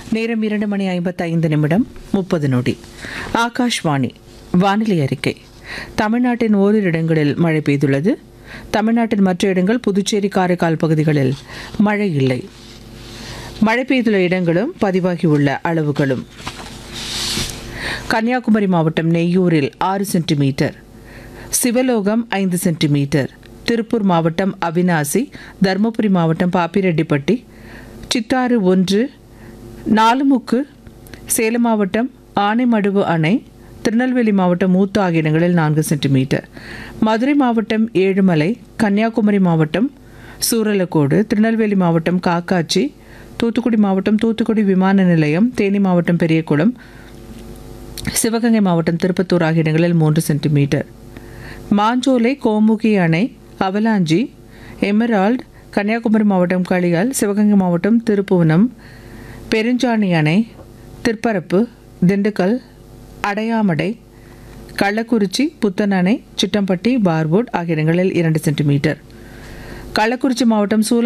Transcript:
நேரம் இரண்டு மணி ஐம்பத்தைந்து நிமிடம் முப்பது நொடி ஆகாஷ்வாணி வானிலை அறிக்கை தமிழ்நாட்டின் ஓரிரு இடங்களில் மழை பெய்துள்ளது தமிழ்நாட்டின் மற்ற இடங்கள் புதுச்சேரி காரைக்கால் பகுதிகளில் மழை இல்லை மழை பெய்துள்ள இடங்களும் பதிவாகியுள்ள அளவுகளும் கன்னியாகுமரி மாவட்டம் நெய்யூரில் ஆறு சென்டிமீட்டர் சிவலோகம் ஐந்து சென்டிமீட்டர் திருப்பூர் மாவட்டம் அவினாசி தருமபுரி மாவட்டம் பாப்பிரெட்டிப்பட்டி சித்தாறு ஒன்று நாலுமுக்கு சேலம் மாவட்டம் ஆனைமடுவு அணை திருநெல்வேலி மாவட்டம் மூத்து ஆகிய இடங்களில் நான்கு சென்டிமீட்டர் மதுரை மாவட்டம் ஏழுமலை கன்னியாகுமரி மாவட்டம் சூரலக்கோடு திருநெல்வேலி மாவட்டம் காக்காச்சி தூத்துக்குடி மாவட்டம் தூத்துக்குடி விமான நிலையம் தேனி மாவட்டம் பெரியகுளம் சிவகங்கை மாவட்டம் திருப்பத்தூர் ஆகிய இடங்களில் மூன்று சென்டிமீட்டர் மாஞ்சோலை கோமுகி அணை அவலாஞ்சி எமரால்ட் கன்னியாகுமரி மாவட்டம் களியால் சிவகங்கை மாவட்டம் திருப்புவனம் பெருஞ்சாணி அணை திருப்பரப்பு திண்டுக்கல் அடையாமடை கள்ளக்குறிச்சி புத்தன் அணை சிட்டம்பட்டி பார்வுட் ஆகிய இடங்களில் இரண்டு சென்டிமீட்டர் கள்ளக்குறிச்சி மாவட்டம் சூலா